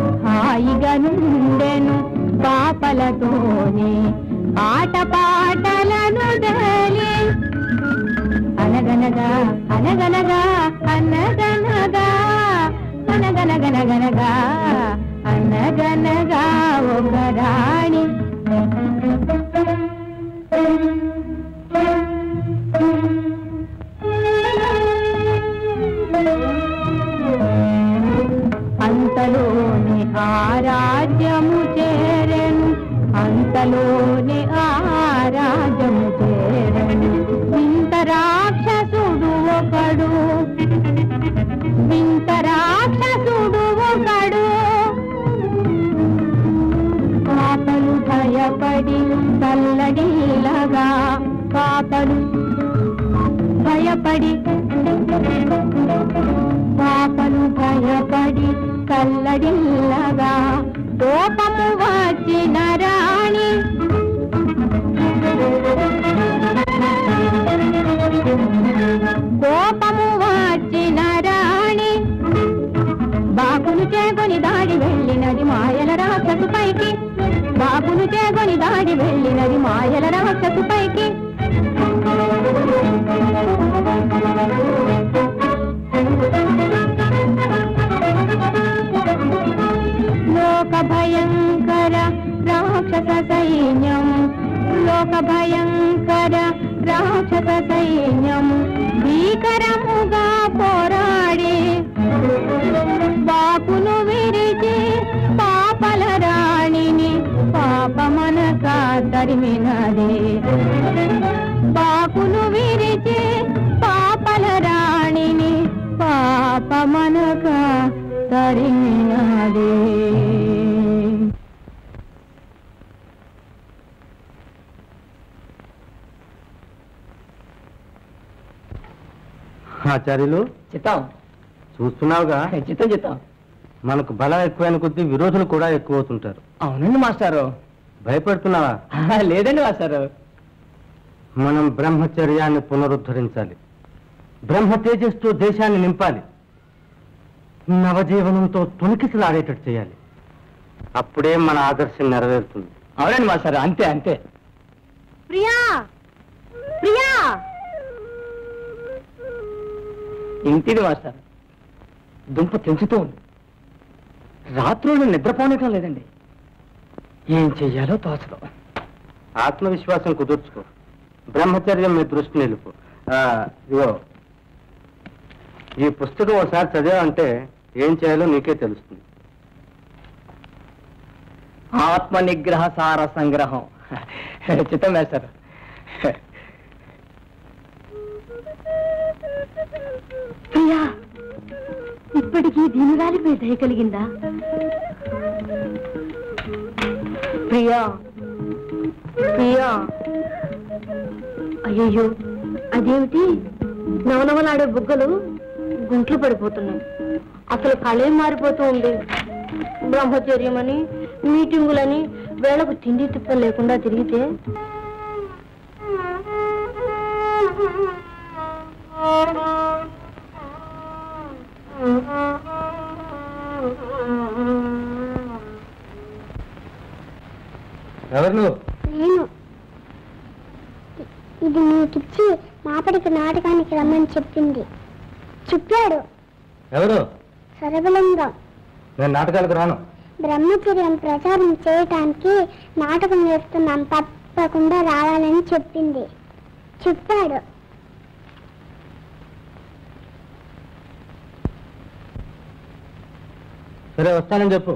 హాయిగా నుండెను పాపలతోనే ఆటపాటలను దలి అనగనగా అనగనగా అనగనగా అనగనగనగనగా అనగనగా ఒక రాణి అంతలోనే ఆరాజ్యము చేరెను అంతలోనే ఆరాజ్యము చేరెను వింత రాక్షసుడు ఒకడు వింత రాక్షసుడు ఒకడు పాపలు భయపడి తల్లడిలగా పాపలు భయపడి పాపలు భయపడి కల్లడిల్లగా కోపము వచ్చిన రాణి కోపము వచ్చిన రాణి బాబును చేకొని దాడి వెళ్ళినది మాయల రాక్షసు పైకి బాబును చేకొని దాడి వెళ్ళినది మాయల రాక్షసు పైకి లోక భయంకర రాక్షస సైన్యం లోక భయంకర రాక్షస సైన్యం భీకరముగా పోరాడి బాపును విరిచి పాపల రాణిని పాపమనక తరిమినది బాపును విరిచి పాపల రాణిని పాపమనక తరిమినది ఆచార్యులు చిత్తం చూస్తున్నావుగా చిత్తం చిత్తం మనకు బలం ఎక్కువైన కొద్దీ విరోధులు కూడా ఎక్కువ అవుతుంటారు అవునండి మాస్టారు భయపడుతున్నావా లేదండి మాస్టారు మనం బ్రహ్మచర్యాన్ని పునరుద్ధరించాలి బ్రహ్మ తేజస్తో దేశాన్ని నింపాలి నవజీవనంతో తొణికిసలాడేటట్టు చేయాలి అప్పుడే మన ఆదర్శం నెరవేరుతుంది అవునండి మాస్టారు అంతే అంతే ప్రియా ప్రియా ఇంటిది మాస్టర్ దుంప తెంచుతూ ఉంది రాత్రులు నిద్రపోనటం లేదండి ఏం చెయ్యాలో తోచదు ఆత్మవిశ్వాసం కుదుర్చుకో బ్రహ్మచర్యం మీ దృష్టి నిలుపు ఆ, ఇదిగో ఈ పుస్తకం ఒకసారి చదివావంటే ఏం చేయాలో నీకే తెలుస్తుంది ఆత్మ నిగ్రహ సార సంగ్రహం చిత్తం వేస్తారు ప్రియా ఇప్పటికీ దీనురాలిపై దయ కలిగిందా ప్రియా ప్రియా అయ్యయ్యో అదేమిటి నవనవలాడే బుగ్గలు గుంట్లు పడిపోతున్నాయి అసలు కళే మారిపోతూ ఉంది బ్రహ్మచర్యమని మీటింగులని వేళకు తిండి తిప్ప లేకుండా తిరిగితే ఎవరు నువ్వు నేను ఇది నీకిచ్చి మాపడికి నాటకానికి రమ్మని చెప్పింది చెప్పాడు ఎవరు సరబలింగం నేను నాటకాలకు రాను బ్రహ్మచర్యం ప్రచారం చేయటానికి నాటకం వేస్తున్నాం తప్పకుండా రావాలని చెప్పింది చెప్పాడు సరే వస్తానని చెప్పు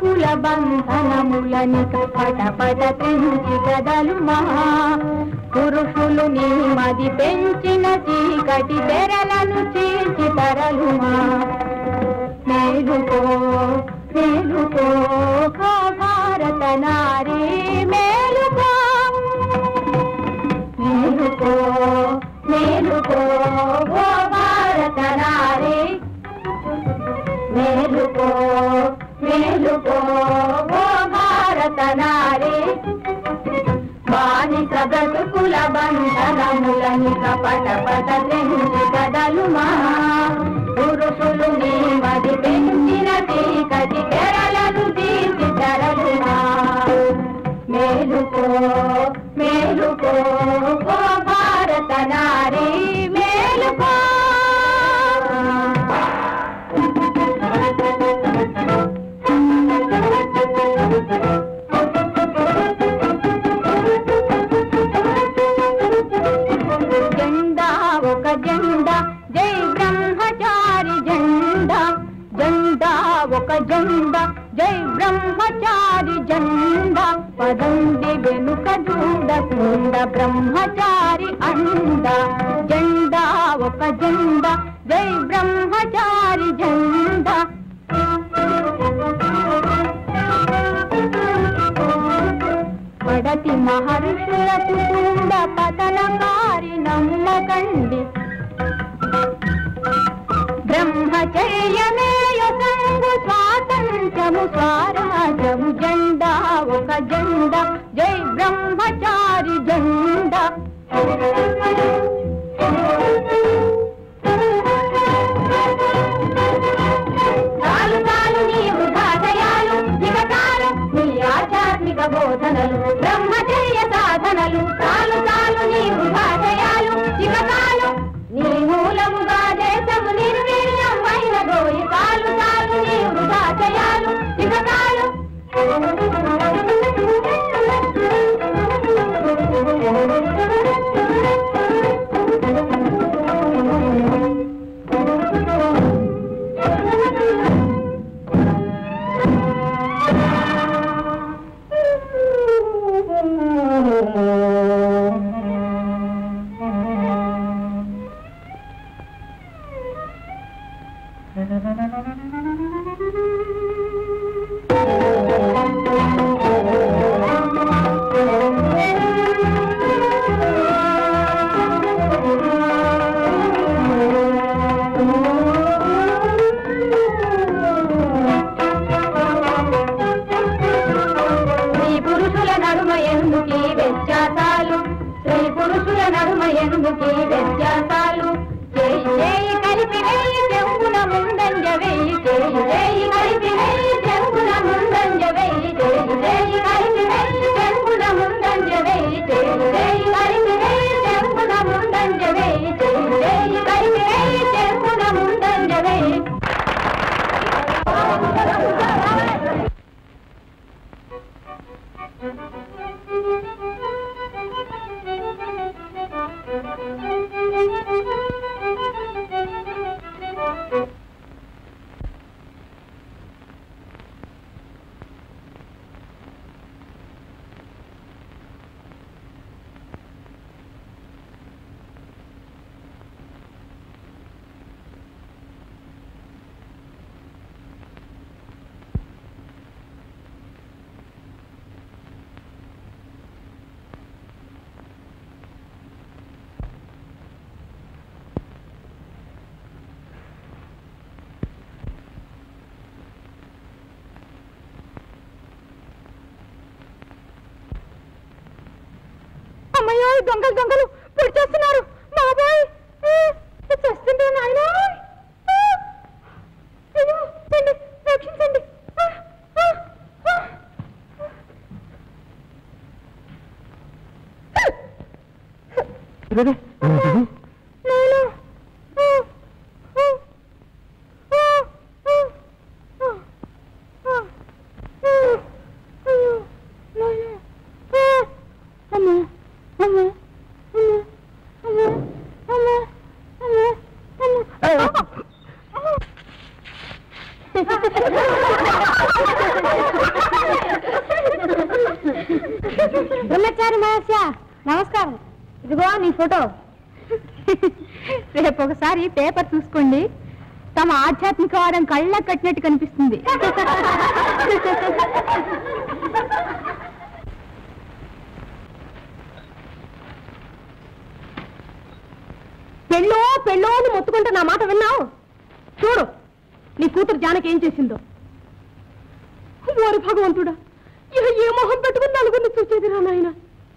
కుల బంధనములనిక పట పట తెంచి కదలుమా పురుషులు నీ మది పెంచిన చీకటి తెరలను చీల్చి తరలుమా మేలుకో మేలుకో ఓ భారత నారీ మేలుకో మేలుకో మేలుకో ఓ భారత నారీ మేలుకో మేలుకో ఓ భారత నారీ బానిస బ్రతుకుల బంధనములని కపట పట తెంచి కదలుమా పురుషులు నీ మది పెంచిన చీకటి తెరలను తీసి తెరలుమా మేలుకో మేలుకో ఓ భారత నారీ మేలుకో జెండా ఒక జెండా జై బ్రహ్మచారి జెండా జెండా ఒక జెండా జై బ్రహ్మచారి జెండా పదండి వెనుక చూడకుండా బ్రహ్మచారి అండ జెండా ఒక జెండా జై బ్రహ్మచారి జెండా పడతి మహర్షులకు కూడా పతనకారి నమ్మకండి బ్రహ్మచర్యమేయ సంగు స్వాతంత్రము స్వరాజ్యము జెండా ఒక జెండా జై బ్రహ్మచారి జెండా చాలు చాలు నీ వృధాశయాలు ఇక చాలు నీ ఆధ్యాత్మిక బోధనలు బ్రహ్మచర్య సాధనలు చాలు చాలు నీ వృధాశయాలు ఇక చాలు నీ మూలముగా దేశము నిర్వీర్యం వైనదోయి చాలు చాలు నీ వృధాశయాలు ఇక చాలు స్త్రీ పురుషుల నడుమ ఎందుకీ వ్యత్యాసాలు స్త్రీ పురుషుల నడుమ ఎందుకీ వ్యత్యాసాలు చేయి చేయి కలిపి వెయ్యి చెంగున ముందంజ వెయ్యి చేయి చేయి కలిపి వెయ్యి చెంగున ముందంజ వెయ్యి చేయి చేయి కలిపి వెయ్యి చెంగున ముందంజ వెయ్యి చేయి చేయి కలిపి వెయ్యి చెంగున ముందంజ వెయ్యి చేయి చేయి కలిపి వెయ్యి చెంగున ముందంజ వెయ్యి అమ్మయ్య దొంగలు దొంగలు పొడి చేస్తున్నారు బాబాయ్ చేస్తుంటే నాయన రక్షించండి ఆ, ఆ, ఆ. నాయనా. ఆ, ఆ, ఆ, ఆ, ఆ, ఆ, ఆ, అయ్యో, నాయనా. ఆ, అమ్మా, అమ్మా, అమ్మా, అమ్మా, అమ్మా, అమ్మా, అమ్మా. నీ ఫోటో రేపు ఒకసారి పేపర్ చూసుకోండి తమ ఆధ్యాత్మికవాదం కళ్ళ కట్టినట్టు కనిపిస్తుంది పెళ్ళో పెళ్ళో అని మొత్తుకుంటే నా మాట విన్నావు చూడు నీ కూతురు జానకి ఏం చేసిందో ఓరి భగవంతుడా ఇక ఏ మొహం పెట్టుకుని నలుగురిని చూసేది రా నాయన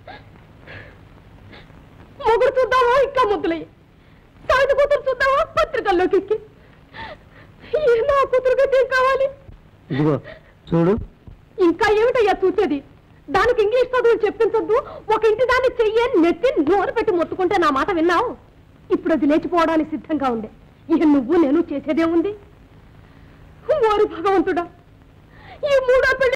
మొగుడు చూద్దామా ఇంకా ముద్దులయ్యి సాయుధ కూతురు చూద్దామా పత్రికల్లోకి ఎక్కి ఏ నా కూతురు గతి ఏం కావాలి ఇదిగో చూడు ఇంకా ఏమిటయ్యా చూసేది దానికి ఇంగ్లీష్ చదువులు చెప్పించొద్దు ఒక ఇంటి దాన్ని చెయ్యి నెత్తి నోరు పెట్టి మొత్తుకుంటే నా మాట విన్నావు ఇప్పుడు అది లేచిపోవడానికి సిద్ధంగా ఉండే ఇక నువ్వు నేను చేసేదే ఉంది ఓరి భగవంతుడా ఈ మూడో పెళ్లి